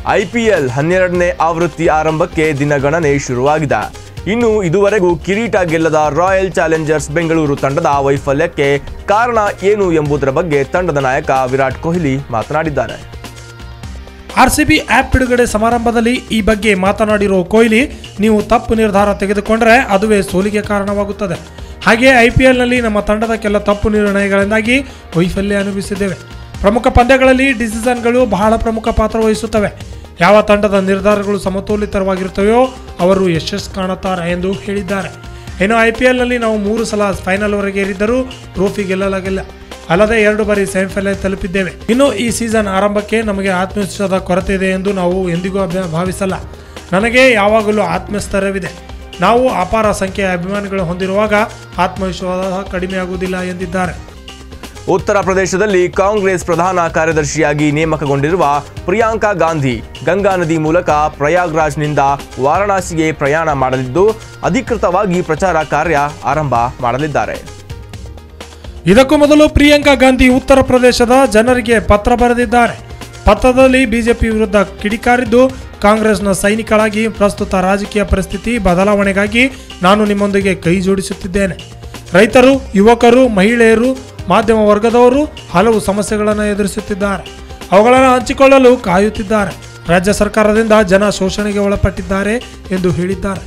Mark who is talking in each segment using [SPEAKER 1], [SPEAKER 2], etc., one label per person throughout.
[SPEAKER 1] IPL ಹನ್ನೆರಡನೇ ಆವೃತ್ತಿ ಆರಂಭಕ್ಕೆ ದಿನಗಣನೆ ಶುರುವಾಗಿದೆ ಇನ್ನು ಇದುವರೆಗೂ ಕಿರೀಟ ಗೆಲ್ಲದ ರಾಯಲ್ ಚಾಲೆಂಜರ್ಸ್ ಬೆಂಗಳೂರು ತಂಡದ ವೈಫಲ್ಯಕ್ಕೆ ಕಾರಣ ಏನು ಎಂಬುದರ ಬಗ್ಗೆ ತಂಡದ ನಾಯಕ ವಿರಾಟ್ ಕೊಹ್ಲಿ ಮಾತನಾಡಿದ್ದಾರೆ
[SPEAKER 2] ಆರ್ಸಿಬಿ ಆ್ಯಪ್ ಬಿಡುಗಡೆ ಸಮಾರಂಭದಲ್ಲಿ ಈ ಬಗ್ಗೆ ಮಾತನಾಡಿರುವ ಕೊಹ್ಲಿ ನೀವು ತಪ್ಪು ನಿರ್ಧಾರ ತೆಗೆದುಕೊಂಡರೆ ಅದುವೇ ಸೋಲಿಗೆ ಕಾರಣವಾಗುತ್ತದೆ ಹಾಗೆ ಐ ಪಿ ಎಲ್ನಲ್ಲಿ ನಮ್ಮ ತಂಡದ ಕೆಲ ತಪ್ಪು ನಿರ್ಣಯಗಳಿಂದಾಗಿ ವೈಫಲ್ಯ ಅನುಭವಿಸಿದ್ದೇವೆ ಪ್ರಮುಖ ಪಂದ್ಯಗಳಲ್ಲಿ ಡಿಸಿಷನ್ಗಳು ಬಹಳ ಪ್ರಮುಖ ಪಾತ್ರ ವಹಿಸುತ್ತವೆ ಯಾವ ತಂಡದ ನಿರ್ಧಾರಗಳು ಸಮತೋಲಿತವಾಗಿರುತ್ತವೆಯೋ ಅವರು ಯಶಸ್ಸು ಕಾಣುತ್ತಾರೆ ಎಂದು ಹೇಳಿದ್ದಾರೆ ಇನ್ನು ಐ ಪಿ ಎಲ್ನಲ್ಲಿ ನಾವು ಮೂರು ಸಲ ಫೈನಲ್ವರೆಗೆ ಏರಿದ್ದರೂ ಟ್ರೋಫಿ ಗೆಲ್ಲಲಾಗಿಲ್ಲ ಅಲ್ಲದೆ ಎರಡು ಬಾರಿ ಸೆಮಿಫೈನಲ್ ತಲುಪಿದ್ದೇವೆ ಇನ್ನು ಈ ಸೀಸನ್ ಆರಂಭಕ್ಕೆ ನಮಗೆ ಆತ್ಮವಿಶ್ವಾಸದ ಕೊರತೆ ಇದೆ ಎಂದು ನಾವು ಎಂದಿಗೂ ಅಭ್ಯ- ಭಾವಿಸಲ್ಲ ನನಗೆ ಯಾವಾಗಲೂ ಆತ್ಮಸ್ಥೈರ್ಯವಿದೆ ನಾವು ಅಪಾರ ಸಂಖ್ಯೆಯ ಅಭಿಮಾನಿಗಳು ಹೊಂದಿರುವಾಗ ಆತ್ಮವಿಶ್ವಾಸ ಕಡಿಮೆಯಾಗುವುದಿಲ್ಲ ಎಂದಿದ್ದಾರೆ
[SPEAKER 1] ಉತ್ತರ ಪ್ರದೇಶದಲ್ಲಿ ಕಾಂಗ್ರೆಸ್ ಪ್ರಧಾನ ಕಾರ್ಯದರ್ಶಿಯಾಗಿ ನೇಮಕಗೊಂಡಿರುವ ಪ್ರಿಯಾಂಕಾ ಗಾಂಧಿ ಗಂಗಾ ನದಿ ಮೂಲಕ ಪ್ರಯಾಗ್ರಾಜ್ನಿಂದ ವಾರಣಾಸಿಗೆ ಪ್ರಯಾಣ ಮಾಡಲಿದ್ದು ಅಧಿಕೃತವಾಗಿ ಪ್ರಚಾರ ಕಾರ್ಯ ಆರಂಭ ಮಾಡಲಿದ್ದಾರೆ
[SPEAKER 2] ಇದಕ್ಕೂ ಮೊದಲು ಪ್ರಿಯಾಂಕಾ ಗಾಂಧಿ ಉತ್ತರ ಪ್ರದೇಶದ ಜನರಿಗೆ ಪತ್ರ ಬರೆದಿದ್ದಾರೆ ಪತ್ರದಲ್ಲಿ ಬಿಜೆಪಿ ವಿರುದ್ಧ ಕಿಡಿಕಾರಿದ್ದು ಕಾಂಗ್ರೆಸ್ನ ಸೈನಿಕಳಾಗಿ ಪ್ರಸ್ತುತ ರಾಜಕೀಯ ಪರಿಸ್ಥಿತಿ ಬದಲಾವಣೆಗಾಗಿ ನಾನು ನಿಮ್ಮೊಂದಿಗೆ ಕೈ ಜೋಡಿಸುತ್ತಿದ್ದೇನೆ ರೈತರು ಯುವಕರು ಮಹಿಳೆಯರು ಮಾಧ್ಯಮ ವರ್ಗದವರು ಹಲವು ಸಮಸ್ಯೆಗಳನ್ನು ಎದುರಿಸುತ್ತಿದ್ದಾರೆ ಅವುಗಳನ್ನು ಹಂಚಿಕೊಳ್ಳಲು ಕಾಯುತ್ತಿದ್ದಾರೆ ರಾಜ್ಯ ಸರ್ಕಾರದಿಂದ ಜನ ಶೋಷಣೆಗೆ ಒಳಪಟ್ಟಿದ್ದಾರೆ ಎಂದು ಹೇಳಿದ್ದಾರೆ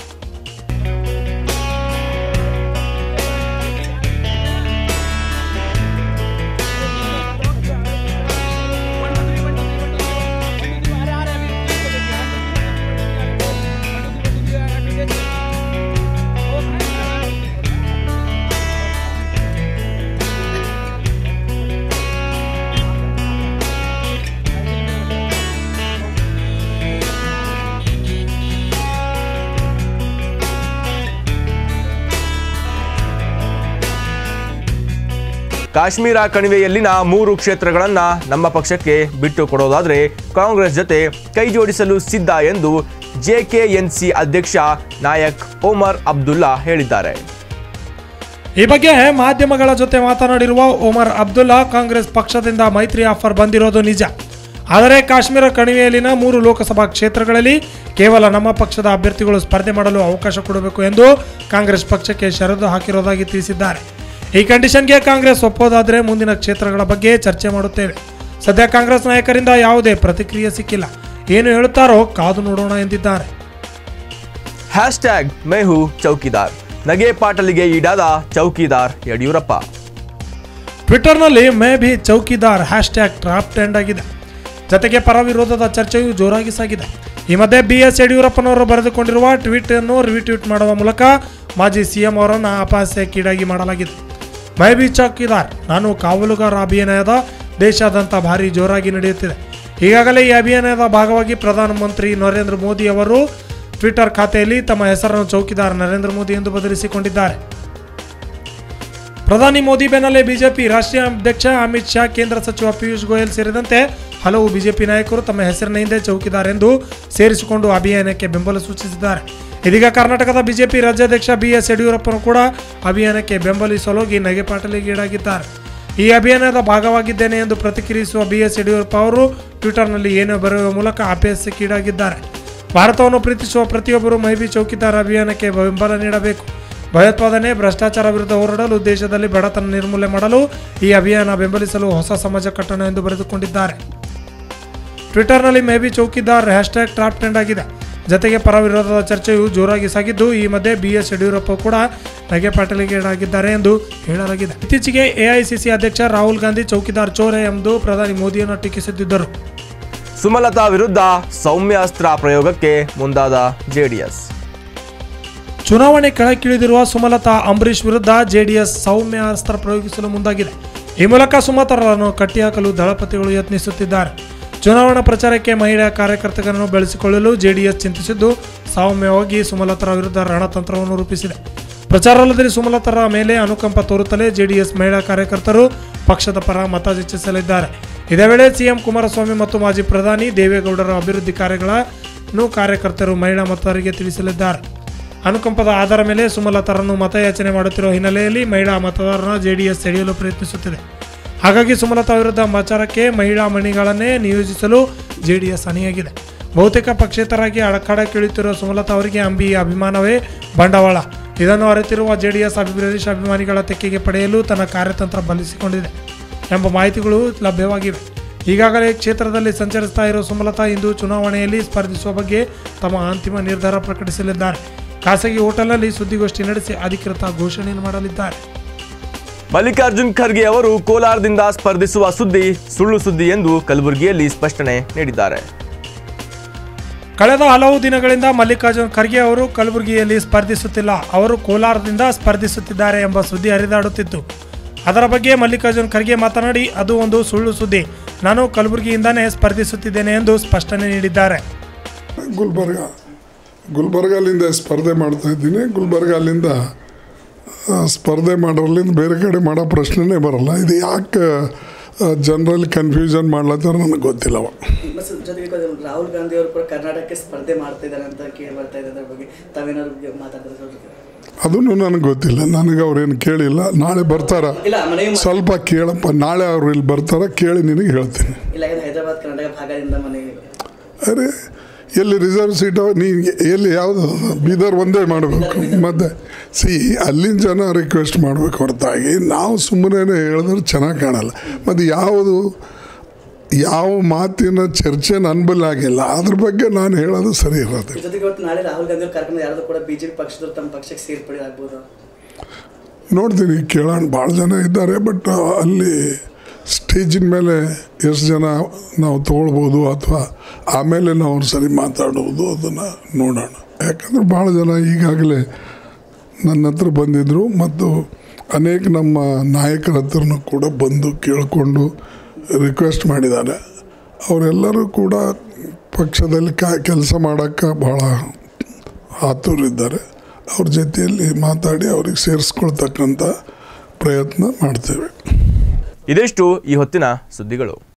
[SPEAKER 1] ಕಾಶ್ಮೀರ ಕಣಿವೆಯಲ್ಲಿನ ಮೂರು ಕ್ಷೇತ್ರಗಳನ್ನ ನಮ್ಮ ಪಕ್ಷಕ್ಕೆ ಬಿಟ್ಟು ಕೊಡೋದಾದ್ರೆ ಕಾಂಗ್ರೆಸ್ ಜೊತೆ ಕೈ ಜೋಡಿಸಲು ಸಿದ್ಧ ಎಂದು ಜೆಕೆಎನ್ಸಿ ಅಧ್ಯಕ್ಷ ನಾಯಕ್ ಒಮರ್ ಅಬ್ದುಲ್ಲಾ ಹೇಳಿದ್ದಾರೆ
[SPEAKER 2] ಈ ಬಗ್ಗೆ ಮಾಧ್ಯಮಗಳ ಜೊತೆ ಮಾತನಾಡಿರುವ ಒಮರ್ ಅಬ್ದುಲ್ಲಾ ಕಾಂಗ್ರೆಸ್ ಪಕ್ಷದಿಂದ ಮೈತ್ರಿ ಆಫರ್ ಬಂದಿರೋದು ನಿಜ ಆದರೆ ಕಾಶ್ಮೀರ ಕಣಿವೆಯಲ್ಲಿನ ಮೂರು ಲೋಕಸಭಾ ಕ್ಷೇತ್ರಗಳಲ್ಲಿ ಕೇವಲ ನಮ್ಮ ಪಕ್ಷದ ಅಭ್ಯರ್ಥಿಗಳು ಸ್ಪರ್ಧೆ ಮಾಡಲು ಅವಕಾಶ ಕೊಡಬೇಕು ಎಂದು ಕಾಂಗ್ರೆಸ್ ಪಕ್ಷಕ್ಕೆ ಷರತ್ತು ಹಾಕಿರೋದಾಗಿ ತಿಳಿಸಿದ್ದಾರೆ ಈ ಕಂಡೀಷನ್ಗೆ ಕಾಂಗ್ರೆಸ್ ಒಪ್ಪೋದಾದರೆ ಮುಂದಿನ ಕ್ಷೇತ್ರಗಳ ಬಗ್ಗೆ ಚರ್ಚೆ ಮಾಡುತ್ತೇವೆ ಸದ್ಯ ಕಾಂಗ್ರೆಸ್ ನಾಯಕರಿಂದ ಯಾವುದೇ ಪ್ರತಿಕ್ರಿಯೆ ಸಿಕ್ಕಿಲ್ಲ ಏನು ಹೇಳುತ್ತಾರೋ ಕಾದು ನೋಡೋಣ ಎಂದಿದ್ದಾರೆ
[SPEAKER 1] ಹ್ಯಾಶ್ ಟ್ಯಾಗ್ ಮೇಹು ಚೌಕಿದಾರ್ ನಗೆ ಪಾಟಲಿಗೆ ಈಡಾದ ಚೌಕಿದಾರ್ ಯಡಿಯೂರಪ್ಪ
[SPEAKER 2] ಟ್ವಿಟರ್ನಲ್ಲಿ Main Bhi Chowkidar hashtag top trend ಆಗಿದೆ ಜೊತೆಗೆ ಪರ ವಿರೋಧದ ಚರ್ಚೆಯು ಜೋರಾಗಿ ಸಾಗಿದೆ ಈ ಮಧ್ಯೆ ಬಿ ಎಸ್ ಯಡಿಯೂರಪ್ಪನವರು ಬರೆದುಕೊಂಡಿರುವ ಟ್ವೀಟ್ ಅನ್ನು ರಿಟ್ವೀಟ್ ಮಾಡುವ ಮೂಲಕ ಮಾಜಿ ಸಿಎಂ ಅವರನ್ನು ಅಪಹಾಸ್ಯಕ್ಕೀಡಾಗಿ ಮಾಡಲಾಗಿದೆ ಮೈ ಬಿ ಚೌಕಿದಾರ್ ನಾನು ಕಾವಲುಗಾರ ಅಭಿಯಾನದ ದೇಶಾದ್ಯಂತ ಭಾರಿ ಜೋರಾಗಿ ನಡೆಯುತ್ತಿದೆ ಈಗಾಗಲೇ ಈ ಅಭಿಯಾನದ ಭಾಗವಾಗಿ ಪ್ರಧಾನಮಂತ್ರಿ ನರೇಂದ್ರ ಮೋದಿ ಅವರು ಟ್ವಿಟರ್ ಖಾತೆಯಲ್ಲಿ ತಮ್ಮ ಹೆಸರನ್ನು ಚೌಕಿದಾರ್ ನರೇಂದ್ರ ಮೋದಿ ಎಂದು ಬದಲಿಸಿಕೊಂಡಿದ್ದಾರೆ ಪ್ರಧಾನಿ ಮೋದಿ ಬೆನ್ನಲ್ಲೇ ಬಿಜೆಪಿ ರಾಷ್ಟ್ರೀಯ ಅಧ್ಯಕ್ಷ ಅಮಿತ್ ಶಾ ಕೇಂದ್ರ ಸಚಿವ ಪಿಯೂಷ್ ಗೋಯಲ್ ಸೇರಿದಂತೆ ಹಲವು ಬಿಜೆಪಿ ನಾಯಕರು ತಮ್ಮ ಹೆಸರಿನ ಹಿಂದೆ ಚೌಕಿದಾರ್ ಎಂದು ಸೇರಿಸಿಕೊಂಡು ಅಭಿಯಾನಕ್ಕೆ ಬೆಂಬಲ ಸೂಚಿಸಿದ್ದಾರೆ ಇದೀಗ ಕರ್ನಾಟಕದ ಬಿಜೆಪಿ ರಾಜ್ಯಾಧ್ಯಕ್ಷ ಬಿ ಎಸ್ ಯಡಿಯೂರಪ್ಪನು ಕೂಡ ಅಭಿಯಾನಕ್ಕೆ ಬೆಂಬಲಿಸಲೋಗಿ ನಗೆಪಾಟಲಿಗೀಡಾಗಿದ್ದಾರೆ ಈ ಅಭಿಯಾನದ ಭಾಗವಾಗಿದ್ದೇನೆ ಎಂದು ಪ್ರತಿಕ್ರಿಯಿಸುವ ಬಿ ಎಸ್ ಯಡಿಯೂರಪ್ಪ ಅವರು ಟ್ವಿಟರ್ನಲ್ಲಿ ಏನೋ ಬರೆಯುವ ಮೂಲಕ ಅಭ್ಯಾಸಕ್ಕೀಡಾಗಿದ್ದಾರೆ ಭಾರತವನ್ನು ಪ್ರೀತಿಸುವ ಪ್ರತಿಯೊಬ್ಬರು ಮೈಬಿ ಚೌಕಿದಾರ್ ಅಭಿಯಾನಕ್ಕೆ ಬೆಂಬಲ ನೀಡಬೇಕು ಭಯೋತ್ಪಾದನೆ ಭ್ರಷ್ಟಾಚಾರ ವಿರುದ್ಧ ಹೋರಾಡಲು ದೇಶದಲ್ಲಿ ಬಡತನ ನಿರ್ಮೂಲನೆ ಮಾಡಲು ಈ ಅಭಿಯಾನ ಬೆಂಬಲಿಸಲು ಹೊಸ ಸಮಾಜ ಕಟ್ಟಣ ಎಂದು ಬರೆದುಕೊಂಡಿದ್ದಾರೆ ಟ್ವಿಟರ್ನಲ್ಲಿ Main Bhi Chowkidar hashtag top trend ಆಗಿದೆ ಜತೆಗೆ ಪರ ವಿರೋಧದ ಚರ್ಚೆಯು ಜೋರಾಗಿ ಸಾಗಿದ್ದು ಈ ಮಧ್ಯೆ ಬಿ ಎಸ್ ಯಡಿಯೂರಪ್ಪ ಕೂಡ ನಗೆ ಪಾಟಲಿಗೀಡಾಗಿದ್ದಾರೆ ಎಂದು ಹೇಳಲಾಗಿದೆ ಇತ್ತೀಚೆಗೆ ಎಐಸಿಸಿ ಅಧ್ಯಕ್ಷ ರಾಹುಲ್ ಗಾಂಧಿ ಚೌಕಿದಾರ್ ಚೋರೆ ಎಂದು ಪ್ರಧಾನಿ ಮೋದಿಯನ್ನು ಟೀಕಿಸುತ್ತಿದ್ದರು
[SPEAKER 1] ಸುಮಲತಾ ವಿರುದ್ಧ ಸೌಮ್ಯಾಸ್ತ್ರ ಪ್ರಯೋಗಕ್ಕೆ ಮುಂದಾದ ಜೆಡಿಎಸ್
[SPEAKER 2] ಚುನಾವಣೆ ಕೆಳಕ್ಕಿಳಿದಿರುವ ಸುಮಲತಾ ಅಂಬರೀಷ್ ವಿರುದ್ಧ ಜೆಡಿಎಸ್ ಸೌಮ್ಯ ಅಸ್ತ್ರ ಪ್ರಯೋಗಿಸಲು ಮುಂದಾಗಿದೆ ಈ ಮೂಲಕ ಸುಮಲತಾರನ್ನು ಕಟ್ಟಿಹಾಕಲು ದಳಪತಿಗಳು ಯತ್ನಿಸುತ್ತಿದ್ದಾರೆ ಚುನಾವಣಾ ಪ್ರಚಾರಕ್ಕೆ ಮಹಿಳಾ ಕಾರ್ಯಕರ್ತರನ್ನು ಬೆಳೆಸಿಕೊಳ್ಳಲು ಜೆಡಿಎಸ್ ಚಿಂತಿಸಿದ್ದು ಸೌಮ್ಯವಾಗಿ ಸುಮಲತರ ವಿರುದ್ಧ ರಣತಂತ್ರವನ್ನು ರೂಪಿಸಿದೆ ಪ್ರಚಾರದಲ್ಲಿ ಸುಮಲತರ ಮೇಲೆ ಅನುಕಂಪ ತೋರುತ್ತಲೇ ಜೆಡಿಎಸ್ ಮಹಿಳಾ ಕಾರ್ಯಕರ್ತರು ಪಕ್ಷದ ಪರ ಮತ ಹೆಚ್ಚಿಸಲಿದ್ದಾರೆ ಇದೇ ವೇಳೆ ಸಿಎಂ ಕುಮಾರಸ್ವಾಮಿ ಮತ್ತು ಮಾಜಿ ಪ್ರಧಾನಿ ದೇವೇಗೌಡರ ಅಭಿವೃದ್ಧಿ ಕಾರ್ಯಗಳನ್ನು ಕಾರ್ಯಕರ್ತರು ಮಹಿಳಾ ಮತದಾರರಿಗೆ ತಿಳಿಸಲಿದ್ದಾರೆ ಅನುಕಂಪದ ಆಧಾರ ಮೇಲೆ ಸುಮಲತಾರನ್ನು ಮತಯಾಚನೆ ಮಾಡುತ್ತಿರುವ ಹಿನ್ನೆಲೆಯಲ್ಲಿ ಮಹಿಳಾ ಮತದಾರರನ್ನ ಜೆಡಿಎಸ್ ಸೆಳೆಯಲು ಪ್ರಯತ್ನಿಸುತ್ತಿದೆ ಹಾಗಾಗಿ ಸುಮಲತಾ ವಿರುದ್ಧ ಪ್ರಚಾರಕ್ಕೆ ಮಹಿಳಾ ಮಣಿಗಳನ್ನೇ ನಿಯೋಜಿಸಲು ಜೆಡಿಎಸ್ ಅಣಿಯಾಗಿದೆ ಬಹುತೇಕ ಪಕ್ಷೇತರಾಗಿ ಅಡಕಾಡಕ್ಕಿಳಿಯುತ್ತಿರುವ ಸುಮಲತಾ ಅವರಿಗೆ ಅಂಬಿ ಅಭಿಮಾನವೇ ಬಂಡವಾಳ ಇದನ್ನು ಅರಿತಿರುವ ಜೆಡಿಎಸ್ ಪ್ರದೇಶ ಅಭಿಮಾನಿಗಳ ತೆಕ್ಕೆಗೆ ಪಡೆಯಲು ತನ್ನ ಕಾರ್ಯತಂತ್ರ ಬಲಿಸಿಕೊಂಡಿದೆ ಎಂಬ ಮಾಹಿತಿಗಳು ಲಭ್ಯವಾಗಿವೆ ಈಗಾಗಲೇ ಕ್ಷೇತ್ರದಲ್ಲಿ ಸಂಚರಿಸ್ತಾ ಇರುವ ಸುಮಲತಾ ಇಂದು ಚುನಾವಣೆಯಲ್ಲಿ ಸ್ಪರ್ಧಿಸುವ ಬಗ್ಗೆ ತಮ್ಮ ಅಂತಿಮ ನಿರ್ಧಾರ ಪ್ರಕಟಿಸಲಿದ್ದಾರೆ ಖಾಸಗಿ ಹೋಟೆಲ್ನಲ್ಲಿ ಸುದ್ದಿಗೋಷ್ಠಿ ನಡೆಸಿ ಅಧಿಕೃತ ಘೋಷಣೆಯನ್ನು ಮಾಡಲಿದ್ದಾರೆ
[SPEAKER 1] ಮಲ್ಲಿಕಾರ್ಜುನ್ ಖರ್ಗೆ ಅವರು ಕೋಲಾರದಿಂದ ಸ್ಪರ್ಧಿಸುವ ಸುದ್ದಿ ಸುಳ್ಳು ಸುದ್ದಿ ಎಂದು ಕಲಬುರಗಿಯಲ್ಲಿ ಸ್ಪಷ್ಟನೆ ನೀಡಿದ್ದಾರೆ
[SPEAKER 2] ಕಳೆದ ಹಲವು ದಿನಗಳಿಂದ ಮಲ್ಲಿಕಾರ್ಜುನ್ ಖರ್ಗೆ ಅವರು ಕಲಬುರಗಿಯಲ್ಲಿ ಸ್ಪರ್ಧಿಸುತ್ತಿಲ್ಲ ಅವರು ಕೋಲಾರದಿಂದ ಸ್ಪರ್ಧಿಸುತ್ತಿದ್ದಾರೆ ಎಂಬ ಸುದ್ದಿ ಹರಿದಾಡುತ್ತಿತ್ತು ಅದರ ಬಗ್ಗೆ ಮಲ್ಲಿಕಾರ್ಜುನ್ ಖರ್ಗೆ ಮಾತನಾಡಿ ಅದು ಒಂದು ಸುಳ್ಳು ಸುದ್ದಿ ನಾನು ಕಲಬುರಗಿಯಿಂದಾನೇ ಸ್ಪರ್ಧಿಸುತ್ತಿದ್ದೇನೆ ಎಂದು ಸ್ಪಷ್ಟನೆ ನೀಡಿದ್ದಾರೆ
[SPEAKER 3] ಗುಲ್ಬರ್ಗ ಗುಲ್ಬರ್ಗಲ್ಲಿಂದ ಸ್ಪರ್ಧೆ ಮಾಡ್ತಾ ಇದ್ದೀನಿ ಗುಲ್ಬರ್ಗ ಅಲ್ಲಿಂದ ಆ, ಸ್ಪರ್ಧೆ ಮಾಡೋರ್ಲಿಂದ ಬೇರೆ ಕಡೆ ಮಾಡೋ ಪ್ರಶ್ನೆನೇ ಬರಲ್ಲ ಇದು ಯಾಕೆ ಜನರಲ್ಲಿ ಕನ್ಫ್ಯೂಷನ್ ಮಾಡ್ಲತ್ತಾರ ನನಗೆ ಗೊತ್ತಿಲ್ಲವ
[SPEAKER 4] ಬಸ್ ಜೊತೆಗೆ ಇದು ರಾಹುಲ್ ಗಾಂಧಿ ಅವರು ಕೂಡ ಕರ್ನಾಟಕಕ್ಕೆ ಸ್ಪರ್ಧೆ ಮಾಡ್ತಾ ಇದ್ದಾರೆ ಅಂತ ಕೇಳಿ ಬರ್ತಾ ಇದೆ ಅದ್ರ ಬಗ್ಗೆ ತಾವೇನಾದ್ರು ಮಾತಾಡಿದ್ರೆ
[SPEAKER 3] ಅದನ್ನು ನನಗೆ ಗೊತ್ತಿಲ್ಲ ನನಗೆ ಅವ್ರೇನು ಕೇಳಿಲ್ಲ ನಾಳೆ ಬರ್ತಾರ
[SPEAKER 4] ಇಲ್ಲ ಮನೆಗೆ
[SPEAKER 3] ಸ್ವಲ್ಪ ಕೇಳಪ್ಪ ನಾಳೆ ಅವ್ರು ಇಲ್ಲಿ ಬರ್ತಾರ ಕೇಳಿ ನಿನಗೆ ಹೇಳ್ತೀನಿ
[SPEAKER 4] ಇಲ್ಲ ಇದು ಹೈದರಾಬಾದ್ ಕರ್ನಾಟಕ ಭಾಗದಿಂದ ಮನೆಗೆ
[SPEAKER 3] ಅರೆ ಎಲ್ಲಿ ರಿಸರ್ವ್ ಸೀಟ್ ನೀ ಎಲ್ಲಿ ಯಾವುದು ಬೀದರ್ ಒಂದೇ ಮಾಡಬೇಕು ಮತ್ತು ಸಿ ಅಲ್ಲಿನ ಜನ ರಿಕ್ವೆಸ್ಟ್ ಮಾಡಬೇಕು ಹೊರತಾಗಿ ನಾವು ಸುಮ್ಮನೆ ಹೇಳಿದ್ರೆ ಚೆನ್ನಾಗಿ ಕಾಣಲ್ಲ ಮತ್ತು ಯಾವುದು ಯಾವ ಮಾತಿನ ಚರ್ಚೆ ನನ್ನ ಆಗಿಲ್ಲ ಅದ್ರ ಬಗ್ಗೆ ನಾನು ಹೇಳೋದು ಸರಿ ಇರೋದಿಲ್ಲ
[SPEAKER 4] ಜೊತೆಗೆ ಇವತ್ತು ನಾಳೆ ರಾಹುಲ್ ಗಾಂಧಿ ಅವರು ಕರ್ಕೊಂಡು ಯಾರಾದ್ರೂ ಕೂಡ ಬಿಜೆಪಿ ಪಕ್ಷದವ್ರು ತಮ್ಮ ಪಕ್ಷಕ್ಕೆ ಸೇರ್ಪಡೆ ಆಗ್ಬೋದು
[SPEAKER 3] ನೋಡ್ತೀನಿ ಕೇಳೋಣ ಭಾಳ ಜನ ಇದ್ದಾರೆ ಬಟ್ ಅಲ್ಲಿ ಸ್ಟೇಜಿನ ಮೇಲೆ ಎಷ್ಟು ಜನ ನಾವು ತೊಗೊಳ್ಬೋದು ಅಥವಾ ಆಮೇಲೆ ನಾವು ಸರಿ ಮಾತಾಡೋದು ಅದನ್ನು ನೋಡೋಣ ಯಾಕಂದ್ರೆ ಭಾಳ ಜನ ಈಗಾಗಲೇ ನನ್ನ ಹತ್ರ ಬಂದಿದ್ದರು ಮತ್ತು ಅನೇಕ ನಮ್ಮ ನಾಯಕರ ಹತ್ರನೂ ಕೂಡ ಬಂದು ಕೇಳಿಕೊಂಡು ರಿಕ್ವೆಸ್ಟ್ ಮಾಡಿದ್ದಾರೆ ಅವರೆಲ್ಲರೂ ಕೂಡ ಪಕ್ಷದಲ್ಲಿ ಕಾ ಕೆಲಸ ಮಾಡೋಕ್ಕೆ ಭಾಳ ಆತುರಿದ್ದಾರೆ ಅವ್ರ ಜೊತೆಯಲ್ಲಿ ಮಾತಾಡಿ ಅವ್ರಿಗೆ ಸೇರಿಸ್ಕೊಳ್ತಕ್ಕಂಥ ಪ್ರಯತ್ನ ಮಾಡ್ತೇವೆ
[SPEAKER 1] ಇದಿಷ್ಟು ಈ ಹೊತ್ತಿನ ಸುದ್ದಿಗಳು